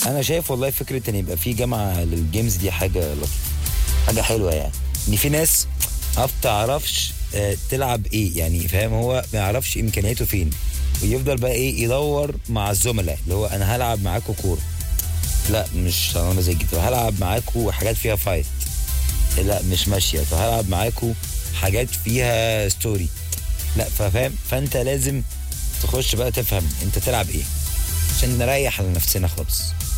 انا شايف والله فكره ان يبقى في جامعه للجيمز دي حاجه لطيفه حاجه حلوه يعني ان في ناس ما بتعرفش آه، تلعب ايه يعني فاهم هو ما يعرفش امكانياته فين ويفضل بقى ايه يدور مع الزملاء اللي هو انا هلعب معاكم كوره لا مش انا مزاجي طب هلعب معاكم حاجات فيها فايت لا مش ماشيه طب هلعب معاكم حاجات فيها ستوري لا فاهم فانت لازم تخش بقى تفهم انت تلعب ايه عشان نريح على نفسنا خالص